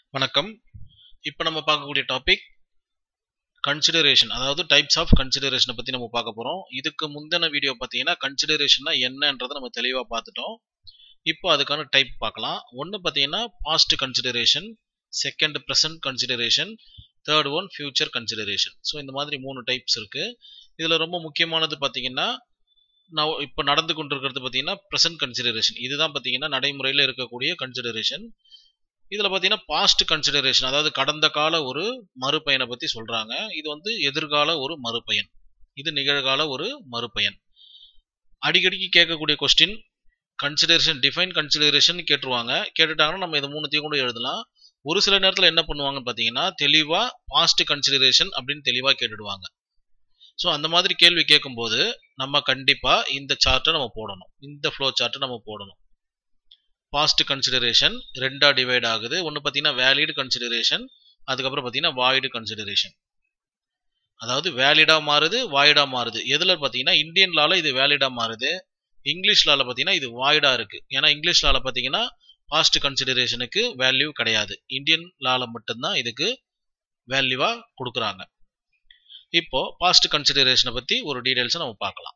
வணக்கம் இப்போ நம்ம பார்க்கக்கூடிய டாபிக் கன்சிடரேஷன் அதாவது டைப்ஸ் ஆஃப் கன்சிடரேஷனை பற்றி நம்ம பார்க்க போகிறோம் இதுக்கு முந்தின வீடியோ பார்த்தீங்கன்னா கன்சிடரேஷன்னா என்னன்றதை நம்ம தெளிவாக பார்த்துட்டோம் இப்போ அதுக்கான டைப் பார்க்கலாம் ஒன்று பார்த்தீங்கன்னா past consideration second present consideration third one future consideration so இந்த மாதிரி மூணு டைப்ஸ் இருக்குது இதில் ரொம்ப முக்கியமானது பார்த்தீங்கன்னா நான் இப்போ நடந்து கொண்டிருக்கிறது பார்த்தீங்கன்னா ப்ரெசன்ட் கன்சிடரேஷன் இதுதான் பார்த்தீங்கன்னா நடைமுறையில் இருக்கக்கூடிய கன்சிடரேஷன் இதில் பார்த்தீங்கன்னா பாஸ்ட் கன்சிடரேஷன் அதாவது கடந்த கால ஒரு மறுபயனை பற்றி சொல்கிறாங்க இது வந்து எதிர்கால ஒரு மறுபயன் இது நிகழ்கால ஒரு மறுபயன் அடிக்கடிக்கு கேட்கக்கூடிய கொஸ்டின் கன்சிடரேஷன் டிஃபைன் கன்சிடரேஷன் கேட்டுருவாங்க கேட்டுட்டாங்கன்னா நம்ம இது மூணுத்தையும் கூட எழுதலாம் ஒரு சில நேரத்தில் என்ன பண்ணுவாங்கன்னு பார்த்தீங்கன்னா தெளிவாக பாஸ்ட் கன்சிடரேஷன் அப்படின்னு தெளிவாக கேட்டுடுவாங்க ஸோ அந்த மாதிரி கேள்வி கேட்கும்போது நம்ம கண்டிப்பாக இந்த சார்ட்டை நம்ம போடணும் இந்த ஃப்ளோ சார்ட்டை நம்ம போடணும் பாஸ்ட் கன்சிடரேஷன் ரெண்டா டிவைட் ஆகுது ஒன்று பார்த்தீங்கன்னா வேலிட் கன்சிடரேஷன் அதுக்கப்புறம் பார்த்தீங்கன்னா வாய்டு கன்சிடரேஷன் அதாவது வேலிடாக மாறுது வாய்டாக மாறுது எதில் பார்த்தீங்கன்னா இந்தியன் லால இது வேலிடாக மாறுது இங்கிலீஷ் லால பார்த்தீங்கன்னா இது வாய்டாக இருக்குது ஏன்னா இங்கிலீஷ் லால பார்த்தீங்கன்னா பாஸ்ட் கன்சிடரேஷனுக்கு வேல்யூ கிடையாது இந்தியன் லால மட்டும்தான் இதுக்கு வேல்யூவாக கொடுக்குறாங்க இப்போ பாஸ்ட் கன்சிடரேஷனை பற்றி ஒரு டீடைல்ஸை நம்ம பார்க்கலாம்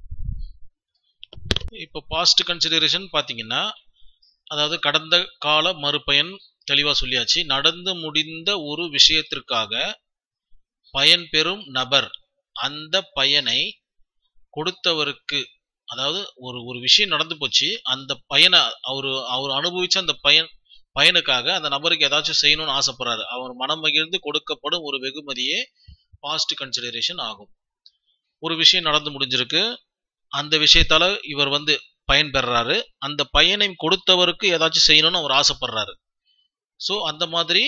இப்போ பாஸ்ட் கன்சிடரேஷன் பார்த்தீங்கன்னா அதாவது கடந்த கால மறுபயன் தெளிவாக சொல்லியாச்சு நடந்து முடிந்த ஒரு விஷயத்திற்காக பயன் பெறும் நபர் அந்த பயனை கொடுத்தவருக்கு அதாவது ஒரு ஒரு விஷயம் நடந்து போச்சு அந்த பயனை அவர் அவர் அனுபவிச்ச அந்த பயன் பயனுக்காக அந்த நபருக்கு ஏதாச்சும் செய்யணும்னு ஆசைப்படுறாரு அவர் மனம் மகிழ்ந்து கொடுக்கப்படும் ஒரு வெகுமதியே பாஸ்ட் கன்சிடரேஷன் ஆகும் ஒரு விஷயம் நடந்து முடிஞ்சிருக்கு அந்த விஷயத்தால இவர் வந்து பயன் பெறாரு அந்த பயனை கொடுத்தவருக்கு ஏதாச்சும் செய்யணும்னு அவர் ஆசைப்படுறாரு ஸோ அந்த மாதிரி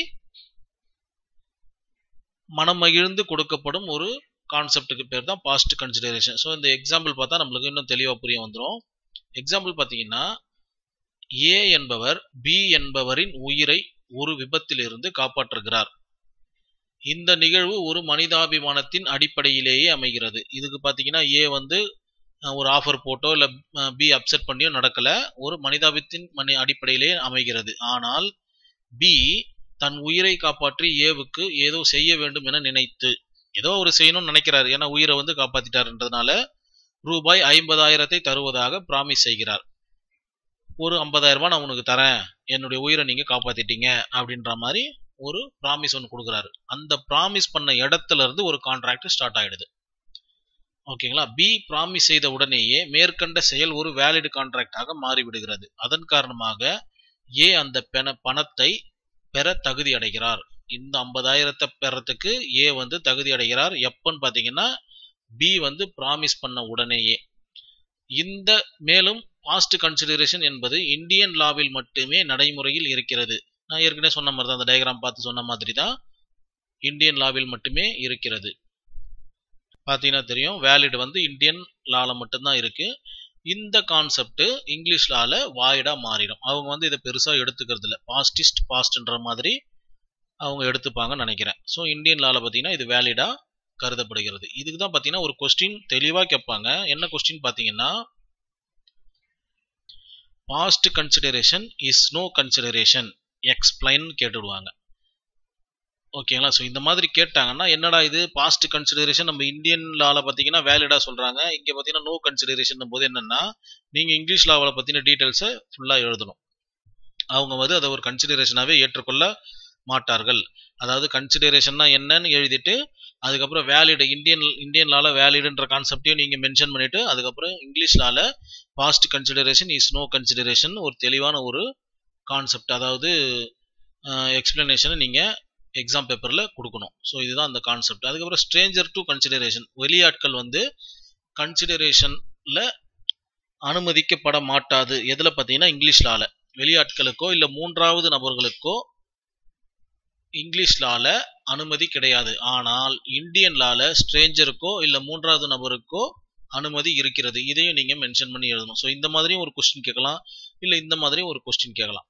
மனம் மகிழ்ந்து கொடுக்கப்படும் ஒரு கான்செப்டுக்கு பேர் தான் பாஸ்ட் கன்சிடரேஷன் ஸோ இந்த எக்ஸாம்பிள் பார்த்தா நம்மளுக்கு இன்னும் தெளிவாக புரிய வந்துடும் எக்ஸாம்பிள் பார்த்தீங்கன்னா ஏ என்பவர் பி என்பவரின் உயிரை ஒரு விபத்திலிருந்து காப்பாற்றுகிறார் இந்த நிகழ்வு ஒரு மனிதாபிமானத்தின் அடிப்படையிலேயே அமைகிறது இதுக்கு பார்த்தீங்கன்னா ஏ வந்து ஒரு ஆஃபர் போட்டோ இல்லை பி அப்செட் பண்ணியோ நடக்கலை ஒரு மனிதாபித்தின் மனி அடிப்படையிலே அமைகிறது ஆனால் பி தன் உயிரை காப்பாற்றி ஏவுக்கு ஏதோ செய்ய வேண்டும் என நினைத்து ஏதோ ஒரு செய்யணும்னு நினைக்கிறார் ஏன்னா உயிரை வந்து காப்பாத்திட்டாருன்றதுனால ரூபாய் ஐம்பதாயிரத்தை தருவதாக பிராமிஸ் செய்கிறார் ஒரு ஐம்பதாயிரம் ரூபாய் நான் உனக்கு தரேன் என்னுடைய உயிரை நீங்க காப்பாத்திட்டீங்க அப்படின்ற மாதிரி ஒரு ப்ராமிஸ் ஒன்று கொடுக்குறாரு அந்த ப்ராமிஸ் பண்ண இடத்துல இருந்து ஒரு கான்ட்ராக்ட் ஸ்டார்ட் ஆயிடுது ஓகேங்களா பி ப்ராமிஸ் செய்த உடனேயே மேற்கண்ட செயல் ஒரு வேலிட் கான்ட்ராக்டாக மாறிவிடுகிறது அதன் காரணமாக ஏ அந்த பென பணத்தை பெற தகுதி அடைகிறார் இந்த ஐம்பதாயிரத்தை பெறத்துக்கு ஏ வந்து தகுதி அடைகிறார் எப்பன்னு பார்த்தீங்கன்னா பி வந்து ப்ராமிஸ் பண்ண உடனேயே இந்த மேலும் பாஸ்ட் கன்சிடரேஷன் என்பது இந்தியன் லாவில் மட்டுமே நடைமுறையில் இருக்கிறது நான் ஏற்கனவே சொன்ன மாதிரி தான் அந்த டயக்ராம் பார்த்து சொன்ன மாதிரி தான் இந்தியன் லாவில் மட்டுமே இருக்கிறது பார்த்தீங்கன்னா தெரியும் வேலிட் வந்து இந்தியன் லால மட்டும்தான் இருக்கு இந்த கான்செப்ட் இங்கிலீஷ் லால வாய்டா மாறிடும் அவங்க வந்து இதை பெருசா எடுத்துக்கிறது இல்லை பாஸ்டிஸ்ட் பாஸ்ட்ன்ற மாதிரி அவங்க எடுத்துப்பாங்கன்னு நினைக்கிறேன் ஸோ இந்தியன் லால பார்த்தீங்கன்னா இது வேலிடா கருதப்படுகிறது இதுக்கு தான் பார்த்தீங்கன்னா ஒரு கொஸ்டின் தெளிவாக கேட்பாங்க என்ன கொஸ்டின் பார்த்தீங்கன்னா past consideration is no consideration explain கேட்டுடுவாங்க ஓகேங்களா ஸோ இந்த மாதிரி கேட்டாங்கன்னா என்னடா இது பாஸ்ட் கன்சிடரேஷன் நம்ம இந்தியன் லால பார்த்தீங்கன்னா வேலிடாக சொல்கிறாங்க இங்கே பார்த்தீங்கன்னா நோ கன்சிடரேஷன் போது என்னென்னா நீங்கள் இங்கிலீஷ் லாவில் பற்றின டீட்டெயில்ஸை ஃபுல்லாக எழுதணும் அவங்க வந்து அதை ஒரு கன்சிடரேஷனாகவே ஏற்றுக்கொள்ள மாட்டார்கள் அதாவது கன்சிடரேஷன்னா என்னன்னு எழுதிட்டு அதுக்கப்புறம் வேலிடு இந்தியன் இந்தியன் லால வேலிடுன்ற கான்செப்டையும் நீங்கள் மென்ஷன் பண்ணிட்டு அதுக்கப்புறம் இங்கிலீஷ் லால past consideration is no consideration ஒரு தெளிவான ஒரு கான்செப்ட் அதாவது எக்ஸ்பிளனேஷனை நீங்கள் எக்ஸாம் பேப்பரில் கொடுக்கணும் ஸோ இதுதான் அந்த கான்செப்ட் அதுக்கப்புறம் ஸ்ட்ரேஞ்சர் டு கன்சிடரேஷன் வெளியாட்கள் வந்து கன்சிடரேஷனில் அனுமதிக்கப்பட மாட்டாது எதில் பார்த்தீங்கன்னா இங்கிலீஷ் லால வெளியாட்களுக்கோ இல்லை மூன்றாவது நபர்களுக்கோ இங்கிலீஷ் லால அனுமதி கிடையாது ஆனால் இந்தியன் லால ஸ்ட்ரேஞ்சருக்கோ இல்லை மூன்றாவது நபருக்கோ அனுமதி இருக்கிறது இதையும் நீங்கள் மென்ஷன் பண்ணி எழுதணும் ஸோ இந்த மாதிரியும் ஒரு கொஸ்டின் கேட்கலாம் இல்லை இந்த மாதிரியும் ஒரு கொஸ்டின் கேட்கலாம்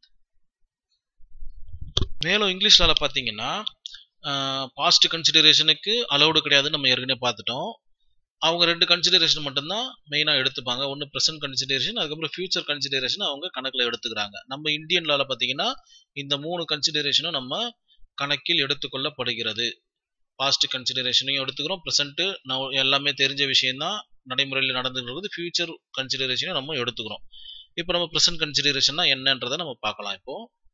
மேலும் இங்கிலீஷ் லால பார்த்தீங்கன்னா பாஸ்ட் கன்சிடரேஷனுக்கு அலௌடு கிடையாதுன்னு நம்ம ஏற்கனவே பார்த்துட்டோம் அவங்க ரெண்டு கன்சிடரேஷன் மட்டும்தான் மெயினாக எடுத்துப்பாங்க ஒன்று ப்ரெசன்ட் கன்சிடரேஷன் அதுக்கப்புறம் ஃபியூச்சர் கன்சிடரேஷன் அவங்க கணக்கில் எடுத்துக்கிறாங்க நம்ம இந்தியன் லால பார்த்தீங்கன்னா இந்த மூணு கன்சிடரேஷனும் நம்ம கணக்கில் எடுத்துக்கொள்ளப்படுகிறது பாஸ்ட் கன்சிடரேஷனையும் எடுத்துக்கிறோம் ப்ரெசென்ட்டு எல்லாமே தெரிஞ்ச விஷயம்தான் நடைமுறையில் நடந்துகிறது ஃபியூச்சர் கன்சிடரேஷனையும் நம்ம எடுத்துக்கிறோம் இப்போ நம்ம ப்ரெசன்ட் கன்சிடரேஷன்னா என்னன்றதை நம்ம பார்க்கலாம் இப்போ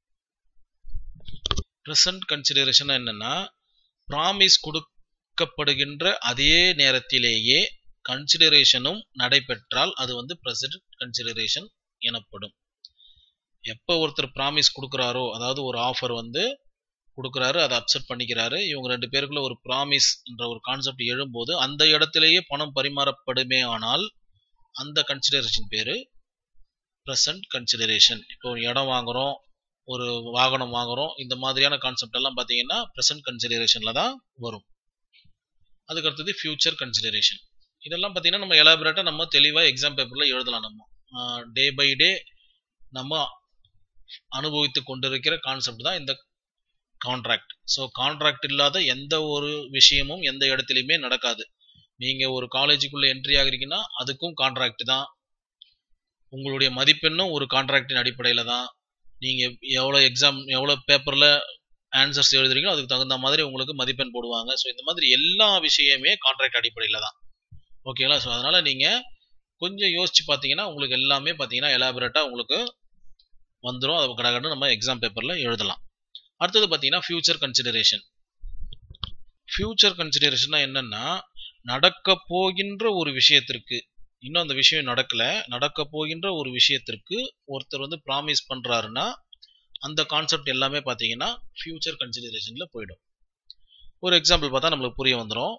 ப்ரெசன்ட் கன்சிடரேஷன் என்னன்னா ப்ராமிஸ் கொடுக்கப்படுகின்ற அதே நேரத்திலேயே கன்சிடரேஷனும் நடைபெற்றால் அது வந்து ப்ரெசன்ட் கன்சிடரேஷன் எனப்படும் எப்போ ஒருத்தர் ப்ராமிஸ் கொடுக்குறாரோ அதாவது ஒரு ஆஃபர் வந்து கொடுக்குறாரு அதை அப்செட் பண்ணிக்கிறாரு இவங்க ரெண்டு பேருக்குள்ள ஒரு ப்ராமிஸ் என்ற ஒரு கான்செப்ட் எழும்போது அந்த இடத்திலேயே பணம் பரிமாறப்படுமே ஆனால் அந்த கன்சிடரேஷன் பேரு ப்ரெசன்ட் கன்சிடரேஷன் இப்போ ஒரு இடம் வாங்குறோம் ஒரு வாகனம் வாங்குறோம் இந்த மாதிரியான கான்செப்ட் எல்லாம் பார்த்தீங்கன்னா ப்ரெசன்ட் கன்சிடரேஷனில் தான் வரும் அதுக்கு அடுத்தது ஃபியூச்சர் கன்சிடரேஷன் இதெல்லாம் பார்த்தீங்கன்னா நம்ம எலாபரேட்டாக நம்ம தெளிவாக எக்ஸாம் பேப்பரில் எழுதலாம் நம்ம டே பை டே நம்ம அனுபவித்து கொண்டிருக்கிற கான்செப்ட் தான் இந்த கான்ட்ராக்ட் ஸோ கான்ட்ராக்ட் இல்லாத எந்த ஒரு விஷயமும் எந்த இடத்துலையுமே நடக்காது நீங்கள் ஒரு காலேஜுக்குள்ளே என்ட்ரி ஆகிறீங்கன்னா அதுக்கும் கான்ட்ராக்ட் தான் உங்களுடைய மதிப்பெண்ணும் ஒரு கான்ட்ராக்டின் அடிப்படையில் தான் நீங்கள் எவ்வளோ எக்ஸாம் எவ்வளோ பேப்பரில் ஆன்சர்ஸ் எழுதுறீங்களோ அதுக்கு தகுந்த மாதிரி உங்களுக்கு மதிப்பெண் போடுவாங்க ஸோ இந்த மாதிரி எல்லா விஷயமே கான்ட்ராக்ட் அடிப்படையில் தான் ஓகேங்களா ஸோ அதனால் நீங்கள் கொஞ்சம் யோசிச்சு பார்த்தீங்கன்னா உங்களுக்கு எல்லாமே பார்த்தீங்கன்னா எலாபரேட்டாக உங்களுக்கு வந்துடும் அதை கடகடன்னு நம்ம எக்ஸாம் பேப்பரில் எழுதலாம் அடுத்தது பார்த்தீங்கன்னா ஃபியூச்சர் கன்சிடரேஷன் ஃபியூச்சர் கன்சிடரேஷன்னா என்னன்னா நடக்க போகின்ற ஒரு விஷயத்திற்கு இன்னும் அந்த விஷயம் நடக்கல நடக்க போகின்ற ஒரு விஷயத்திற்கு ஒருத்தர் வந்து ப்ராமிஸ் பண்றாருன்னா அந்த கான்செப்ட் எல்லாமே பார்த்தீங்கன்னா ஃபியூச்சர் கன்சிடரேஷன்ல போயிடும் ஒரு எக்ஸாம்பிள் பார்த்தா நம்மளுக்கு புரிய வந்துடும்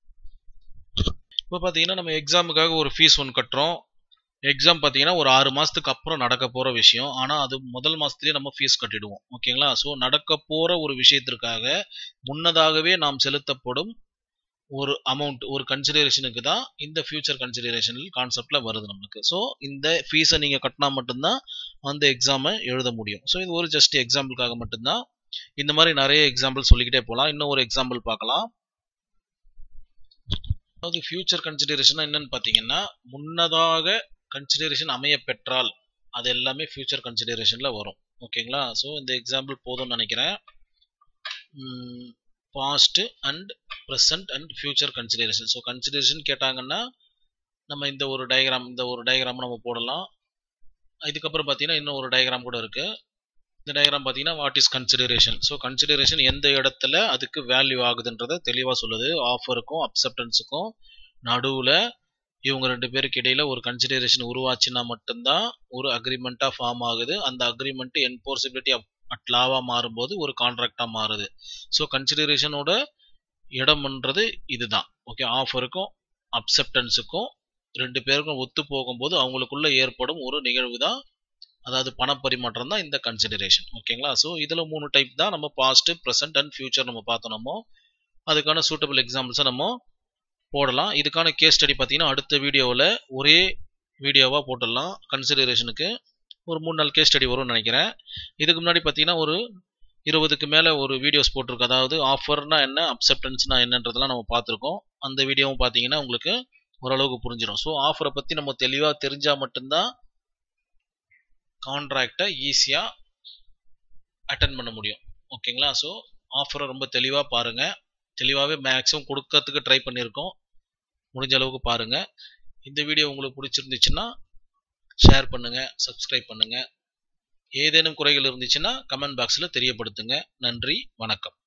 இப்போ பார்த்தீங்கன்னா நம்ம எக்ஸாமுக்காக ஒரு ஃபீஸ் ஒன்று கட்டுறோம் எக்ஸாம் பார்த்தீங்கன்னா ஒரு ஆறு மாதத்துக்கு அப்புறம் நடக்க போகிற விஷயம் ஆனால் அது முதல் மாதத்துலேயே நம்ம ஃபீஸ் கட்டிடுவோம் ஓகேங்களா ஸோ நடக்க போகிற ஒரு விஷயத்திற்காக முன்னதாகவே நாம் செலுத்தப்படும் ஒரு அமௌண்ட் ஒரு கன்சிடரேஷனுக்கு தான் இந்த ஃபியூச்சர் கன்சிடரேஷன் கான்செப்டில் வருது நமக்கு ஸோ இந்த ஃபீஸை நீங்கள் கட்டினா மட்டும்தான் அந்த எக்ஸாமை எழுத முடியும் ஸோ இது ஒரு ஜஸ்ட் எக்ஸாம்பிளுக்காக மட்டும்தான் இந்த மாதிரி நிறைய எக்ஸாம்பிள் சொல்லிக்கிட்டே போகலாம் இன்னும் ஒரு எக்ஸாம்பிள் பார்க்கலாம் அதாவது ஃபியூச்சர் கன்சிடரேஷன் என்னன்னு பார்த்தீங்கன்னா முன்னதாக கன்சிடரேஷன் அமைய பெற்றால் அது எல்லாமே ஃபியூச்சர் கன்சிடரேஷனில் வரும் ஓகேங்களா ஸோ இந்த எக்ஸாம்பிள் போதும்னு நினைக்கிறேன் past and present and future consideration so consideration கேட்டாங்கன்னா நம்ம இந்த ஒரு டயக்ராம் இந்த ஒரு டயக்ராம் நம்ம போடலாம் இதுக்கப்புறம் பார்த்தீங்கன்னா இன்னும் ஒரு டயக்ராம் கூட இருக்கு இந்த டயக்ராம் பார்த்தீங்கன்னா what is consideration so consideration எந்த இடத்துல அதுக்கு வேல்யூ ஆகுதுன்றத தெளிவாக சொல்லுது ஆஃபருக்கும் அக்செப்டன்ஸுக்கும் நடுவில் இவங்க ரெண்டு பேருக்கு இடையில ஒரு கன்சிடரேஷன் உருவாச்சுன்னா மட்டும்தான் ஒரு அக்ரிமெண்ட்டாக ஃபார்ம் ஆகுது அந்த அக்ரிமெண்ட் என்போர்சிபிலிட்டி அட் லாவாக மாறும்போது ஒரு கான்ட்ராக்டாக மாறுது ஸோ கன்சிடரேஷனோட இடம்ன்றது இதுதான் ஓகே ஆஃபருக்கும் அக்செப்டன்ஸுக்கும் ரெண்டு பேருக்கும் ஒத்து போகும்போது அவங்களுக்குள்ள ஏற்படும் ஒரு நிகழ்வு தான் அதாவது பணப்பரிமாற்றம் தான் இந்த கன்சிடரேஷன் ஓகேங்களா ஸோ இதில் மூணு டைப் தான் நம்ம பாஸ்ட் ப்ரெசென்ட் அண்ட் ஃபியூச்சர் நம்ம பார்த்தோம் நம்ம அதுக்கான சூட்டபிள் எக்ஸாம்பிள்ஸை நம்ம போடலாம் இதுக்கான கேஸ் ஸ்டடி பார்த்தீங்கன்னா அடுத்த வீடியோவில் ஒரே வீடியோவாக போட்டுடலாம் கன்சிடரேஷனுக்கு ஒரு மூணு நாள் கேஸ் ஸ்டடி வரும்னு நினைக்கிறேன் இதுக்கு முன்னாடி பார்த்தீங்கன்னா ஒரு இருபதுக்கு மேலே ஒரு வீடியோஸ் போட்டிருக்கு அதாவது ஆஃபர்னா என்ன அக்செப்டன்ஸ்னா என்னன்றதெல்லாம் நம்ம பார்த்துருக்கோம் அந்த வீடியோவும் பார்த்தீங்கன்னா உங்களுக்கு ஓரளவுக்கு புரிஞ்சிடும் ஸோ ஆஃபரை பற்றி நம்ம தெளிவாக தெரிஞ்சால் மட்டும்தான் கான்ட்ராக்டை ஈஸியாக அட்டன் பண்ண முடியும் ஓகேங்களா ஸோ ஆஃபரை ரொம்ப தெளிவாக பாருங்கள் தெளிவாகவே மேக்ஸிமம் கொடுக்கறதுக்கு ட்ரை பண்ணியிருக்கோம் முடிஞ்ச அளவுக்கு பாருங்கள் இந்த வீடியோ உங்களுக்கு பிடிச்சிருந்துச்சுன்னா ஷேர் பண்ணுங்கள் சப்ஸ்கிரைப் பண்ணுங்கள் ஏதேனும் குறைகள் இருந்துச்சுன்னா கமெண்ட் பாக்ஸில் தெரியப்படுத்துங்க நன்றி வணக்கம்